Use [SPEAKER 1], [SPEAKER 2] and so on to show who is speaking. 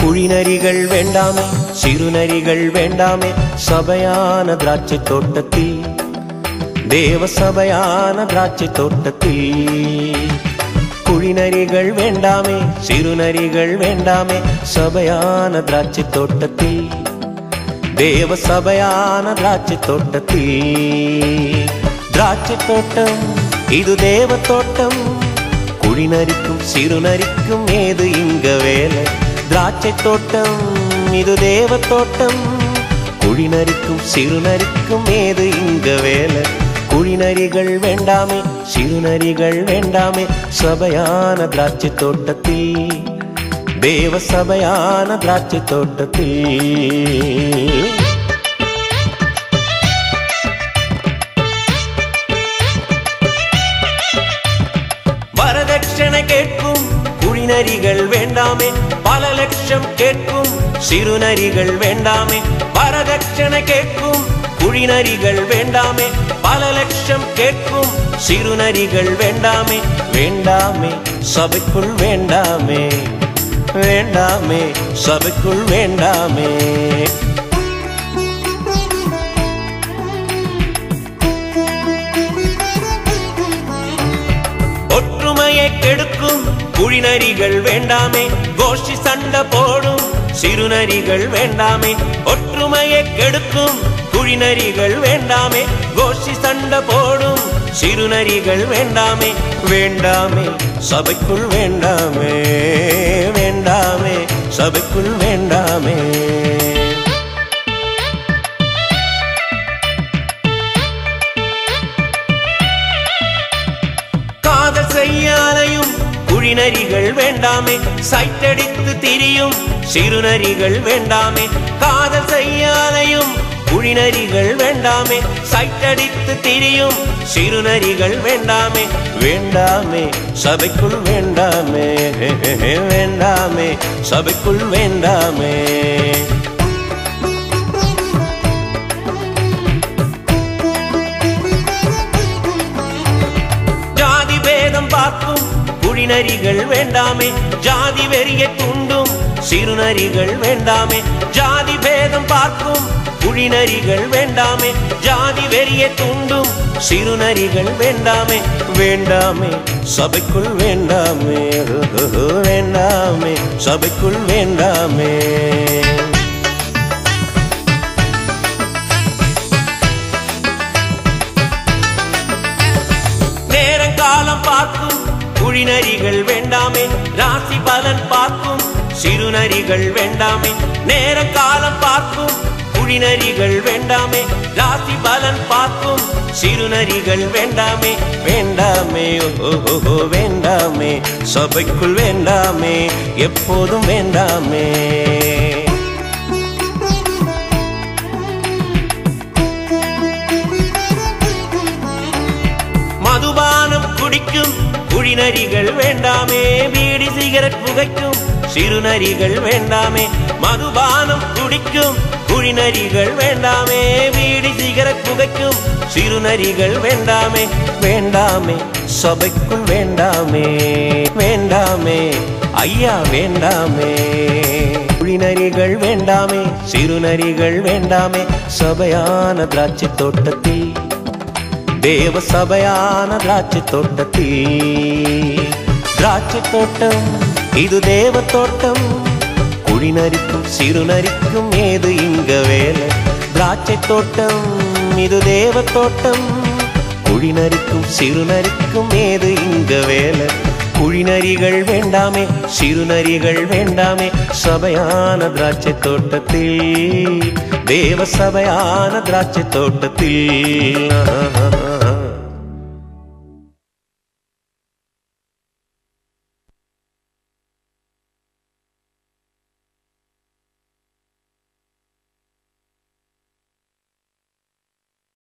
[SPEAKER 1] குழிநரிகள் வேண்டாமே சிறுநரிகள் வேண்டாமே சபையான திராட்சை தோட்டத்தில் தேவ சபையான திராட்சை தோட்டத்தில் குழிநரிகள் வேண்டாமே சிறுநரிகள் வேண்டாமே சபையான திராட்சை தோட்டத்தில் தேவ சபையான திராட்சை தோட்டத்தில் திராட்சை தோட்டம் இது தேவ தோட்டம் குழிநரிக்கும் சிறுநரிக்கும் ஏது இங்க வேலை திராட்சை தோட்டம் இது தேவ தோட்டம் குழிநரிக்கும் சிறுநரிக்கும் ஏது இங்க வேலை குழிநரிகள் வேண்டாமே சிறுநரிகள் வேண்டாமே சபையான திராட்சை தோட்டத்தில் தேவ சபையான திராட்சை தோட்டத்தில் வரதட்சணை கேட்கும் குழிநரிகள் வேண்டாமே பல லட்சம் கேட்கும் சிறுநரிகள் வேண்டாமே வரதட்சணை கேட்கும் குழிநரிகள் வேண்டாமே பல லட்சம் கேட்கும் சிறுநரிகள் வேண்டாமே வேண்டாமே சபைக்குள் வேண்டாமே வேண்டாமே சபைக்குள் வேண்டாமே ஒற்றுமையை கெடுக்கும் குழிநரிகள் வேண்டாமே கோஷ்டி சண்டை போடும் சிறுநரிகள் வேண்டாமே ஒற்றுமையை கெடுக்கும் குழிநரிகள் வேண்டாமே கோஷ்டி சண்டை போடும் சிறுநரிகள் வேண்டாமே வேண்டாமே சபைக்குள் வேண்டாமே வேண்டாமே சபைக்குள் வேண்டாமே காதல் செய்யாலையும் குழிநரிகள் வேண்டாமே சைட்டடித்து திரியும் சிறுநரிகள் வேண்டாமே காதல் செய்யாலையும் குழிநரிகள் வேண்டாமே சைட்டடித்து திரியும் சிறுநரிகள் வேண்டாமே வேண்டாமே சபைக்குள் வேண்டாமே வேண்டாமே சபைக்குள் வேண்டாமே ஜாதி பேதம் பார்க்கும் குழிநரிகள் வேண்டாமே ஜாதி வெறிய துண்டும் சிறுநரிகள் வேண்டாமே ஜாதி பேதம் பார்க்கும் குழிநரிகள் வேண்டாமே ஜாதி வெறிய துண்டும் சிறுநரிகள் வேண்டாமே வேண்டாமே சபைக்குள் வேண்டாமே வேண்டாமே சபைக்குள் வேண்டாமே நேரங்காலம் பார்க்கும் குழிநரிகள் வேண்டாமே ராசி பலன் பார்க்கும் சிறுநரிகள் வேண்டாமே நேரங்காலம் பார்க்கும் குழிநரிகள் வேண்டாமே ராசி பலன் பார்க்கும் சிறுநரிகள் வேண்டாமே வேண்டாமே ஓஹோ வேண்டாமே சபைக்குள் வேண்டாமே எப்போதும் வேண்டாமே மதுபானம் குடிக்கும் குழிநரிகள் வேண்டாமே பீடி சிகரெட் புகைக்கும் சிறுநரிகள் வேண்டாமே மதுபானம் குடிக்கும் குழிநரிகள் வேண்டாமே பீடி சிகரெட் புகைக்கும் சிறுநரிகள் வேண்டாமே வேண்டாமே சபைக்குள் வேண்டாமே வேண்டாமே ஐயா வேண்டாமே குழிநரிகள் வேண்டாமே சிறுநரிகள் வேண்டாமே சபையான திராட்சை தோட்டத்தில் தேவ சபையான திராட்சை தோட்டத்தில் திராட்சை தோட்டம் இது தேவ தோட்டம் குழிநரிக்கும் சிறுநரிக்கும் ஏது இங்க வேலை திராட்சை தோட்டம் இது தேவ தோட்டம் குழிநரிக்கும் சிறுநரிக்கும் ஏது இங்க வேலை குழிநரிகள் வேண்டாமே சிறுநரிகள் வேண்டாமே சபையான திராட்சை தோட்டத்தில் தேவ சபையான திராட்சை தோட்டத்தில்